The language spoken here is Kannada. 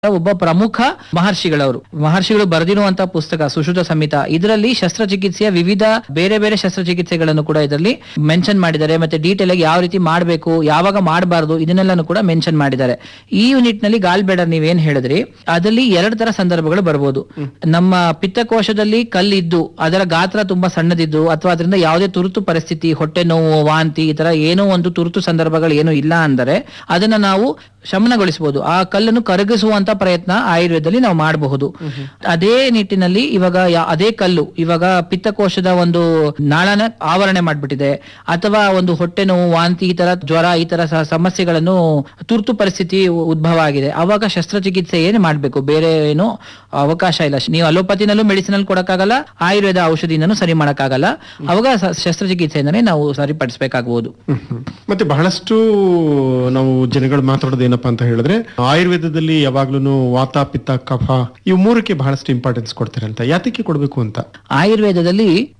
ಒಬ್ಬ ಪ್ರಮುಖ ಮಹರ್ಷಿಗಳವರು ಮಹರ್ಷಿಗಳು ಬರೆದಿರುವಂತಹ ಪುಸ್ತಕ ಸುಶ್ರುತ ಸಂಹಿತ ಇದರಲ್ಲಿ ಶಸ್ತ್ರಚಿಕಿತ್ಸೆಯ ವಿವಿಧ ಬೇರೆ ಬೇರೆ ಶಸ್ತ್ರಚಿಕಿತ್ಸೆಗಳನ್ನು ಕೂಡ ಇದರಲ್ಲಿ ಮೆನ್ಷನ್ ಮಾಡಿದ್ದಾರೆ ಮತ್ತೆ ಡೀಟೇಲ್ ಆಗಿ ಯಾವ ರೀತಿ ಮಾಡಬೇಕು ಯಾವಾಗ ಮಾಡಬಾರದು ಇದನ್ನೆಲ್ಲಾನು ಕೂಡ ಮೆನ್ಷನ್ ಮಾಡಿದ್ದಾರೆ ಈ ಯೂನಿಟ್ ನಲ್ಲಿ ಗಾಲ್ ಬೇಡರ್ ನೀವೇನ್ ಹೇಳಿದ್ರಿ ಅದರಲ್ಲಿ ಎರಡು ತರ ಸಂದರ್ಭಗಳು ಬರ್ಬೋದು ನಮ್ಮ ಪಿತ್ತಕೋಶದಲ್ಲಿ ಕಲ್ಲಿದ್ದು ಅದರ ಗಾತ್ರ ತುಂಬಾ ಸಣ್ಣದಿದ್ದು ಅಥವಾ ಅದರಿಂದ ಯಾವುದೇ ತುರ್ತು ಪರಿಸ್ಥಿತಿ ಹೊಟ್ಟೆ ನೋವು ವಾಂತಿ ಈ ತರ ಏನೋ ಒಂದು ತುರ್ತು ಸಂದರ್ಭಗಳು ಏನು ಇಲ್ಲ ಅಂದರೆ ಅದನ್ನ ನಾವು ಶಮನಗೊಳಿಸಬಹುದು ಆ ಕಲ್ಲನ್ನು ಕರಗಿಸುವಂತ ಪ್ರಯತ್ನ ಆಯುರ್ವೇದದಲ್ಲಿ ನಾವು ಮಾಡಬಹುದು ಅದೇ ನಿಟ್ಟಿನಲ್ಲಿ ಇವಾಗ ಯಾ- ಅದೇ ಕಲ್ಲು ಇವಾಗ ಪಿತ್ತಕೋಶದ ಒಂದು ನಾಳನ ಆವರಣೆ ಮಾಡ್ಬಿಟ್ಟಿದೆ ಅಥವಾ ಒಂದು ಹೊಟ್ಟೆ ನೋವು ವಾಂತಿ ಈ ತರ ಜ್ವರ ಈ ತರ ಸ- ಸಮಸ್ಯೆಗಳನ್ನು ತುರ್ತು ಪರಿಸ್ಥಿತಿ ಉ- ಉದ್ಭವ ಆಗಿದೆ ಅವಾಗ ಶಸ್ತ್ರಚಿಕಿತ್ಸೆ ಏನು ಮಾಡ್ಬೇಕು ಬೇರೆ ಏನು ಅವಕಾಶ ಇಲ್ಲ ನೀವು ಅಲೋಪತಿನಲ್ಲೂ ಮೆಡಿಸಿನಲ್ ಕೊಡಕ್ಕಾಗಲ್ಲ ಆಯುರ್ವೇದ ಔಷಧಿಯಿಂದನೂ ಸರಿ ಮಾಡಕ್ಕಾಗಲ್ಲ ಅವಾಗ ಸ- ಶಸ್ತ್ರಚಿಕಿತ್ಸೆಯಿಂದನೇ ನಾವು ಸರಿಪಡಿಸಬೇಕಾಗಬಹುದು ಹ್ಮ್, ಹ್ಮ್. ಮತ್ತೆ ಬಹಳಷ್ಟು ನಾವು ಜನಗಳು ಮಾತಾಡೋದು ಏನಪ್ಪಾ ಅಂತ ಹೇಳಿದ್ರೆ ಆಯುರ್ವೇದದಲ್ಲಿ ಯಾವಾಗ್ಲೂ ವಾತ ಪಿತ್ತ ಕಫ ಇವು ಮೂರಕ್ಕೆ ಬಹಳಷ್ಟು ಇಂಪಾರ್ಟೆನ್ಸ್ ಕೊಡ್ತಾರೆ ಅಂತ ಯಾತಕ್ಕೆ ಕೊಡ್ಬೇಕು ಅಂತ ಆಯುರ್ವೇದದಲ್ಲಿ